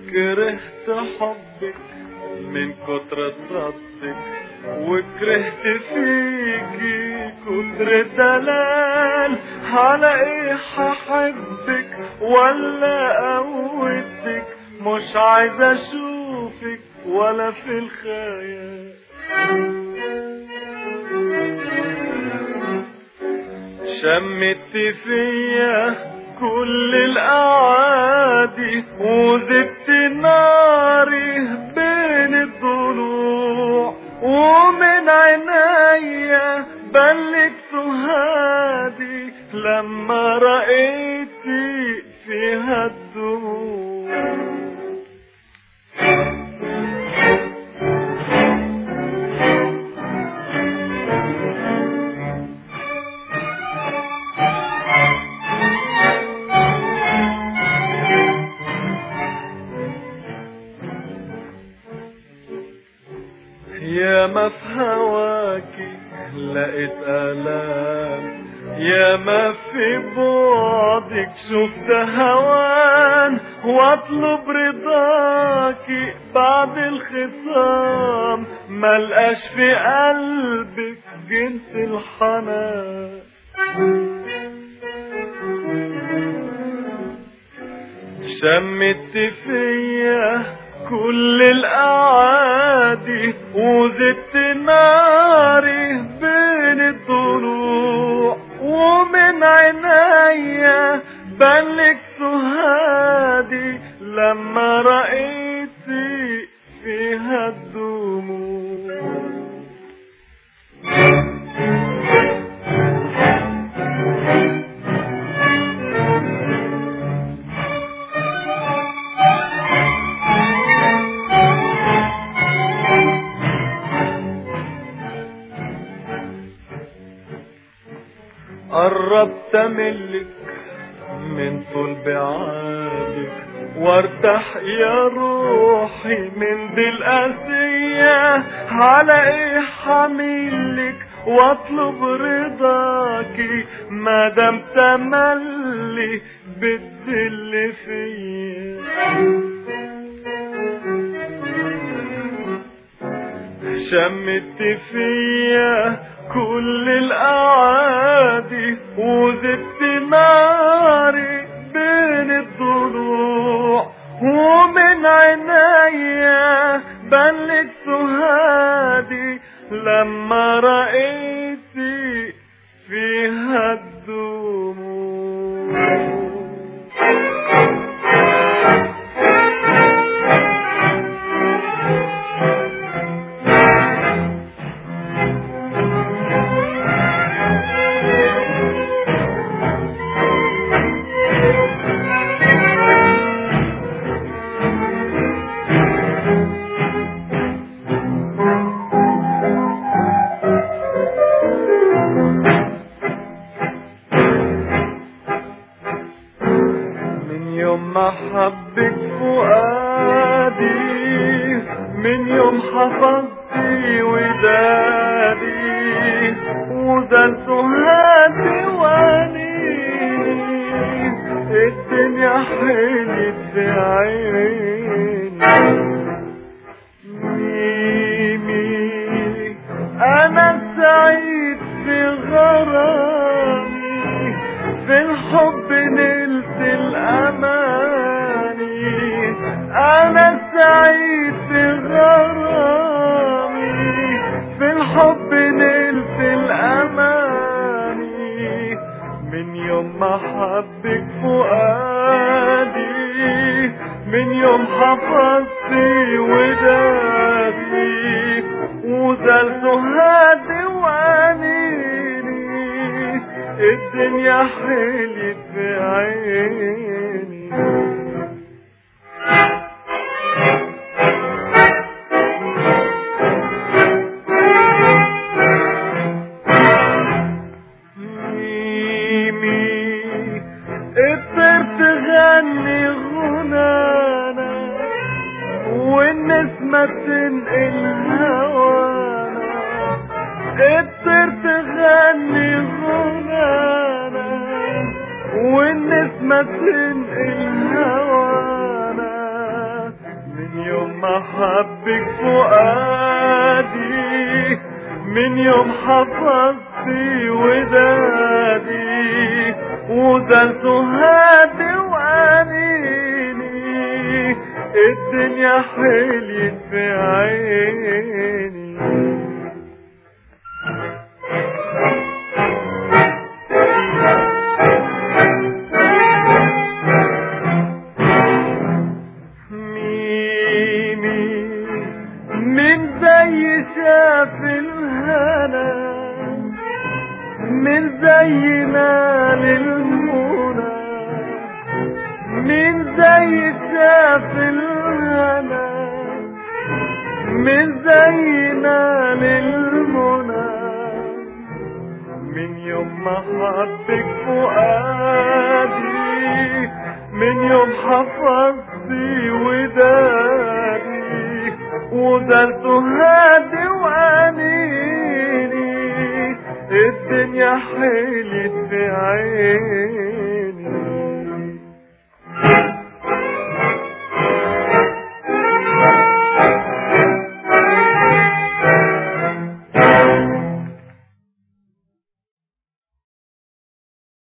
كرهت حبك من كتر صدك وكرهت فيكي كتر دلال على ايه هحبك ولا اودك مش عايز اشوفك ولا في الخيال شمت فيا كل الاعادي وزدت ناري بين الضلوع ومن عينيا بلك سهادي لما رأيتي فيها الدموع يا ما في هواكي لقيت آلام يا ما في بعدك شفت هوان واطلب رضاكي بعد الخصام ملقاش في قلبك جنس الحنان شمت فيا كل الاعادي وزدت ناري بين الضلوع ومن عينيا بلك سهادي لما رأيتي فيها الدموع قربت ملك من طول بعادك وارتاح يا روحي من دي القاسية على ايه حميلك واطلب رضاكي ما دام تملي بتدل فيا شمت فيا كل الاعادي وزدت ناري بين الضلوع ومن عينيا بلك سهادي لما رأيتي فيها الدموع من يوم ما حبك فؤادي من يوم حفظتي ودادي وزلت هاتي وانيني الدنيا حلت في عيني ميمي انا سعيد في غرامي في الحب نلت الاماني انا سعيد في غرامي في الحب نلت الاماني من يوم ما حبك فؤادي من يوم حفظتي ودادي وزلت هادي وانيني الدنيا حلت في عيني ميمي قدرت تغني غنانا والنسمة تنقل هوانا قدرت تغني غنانا والنسمة تنقل هوانا ما حبك فؤادي من يوم حفظتي ودادي وزلت هادي وانيني الدنيا حليت في عيني ميني من زي شاف الهنا من زينا للمنى من زي شاف الهنا من زينا للمنى من يوم ما حبك فؤادي من يوم حفظتي ودادي وزلت هادي وانيني الدنيا حلت في عيني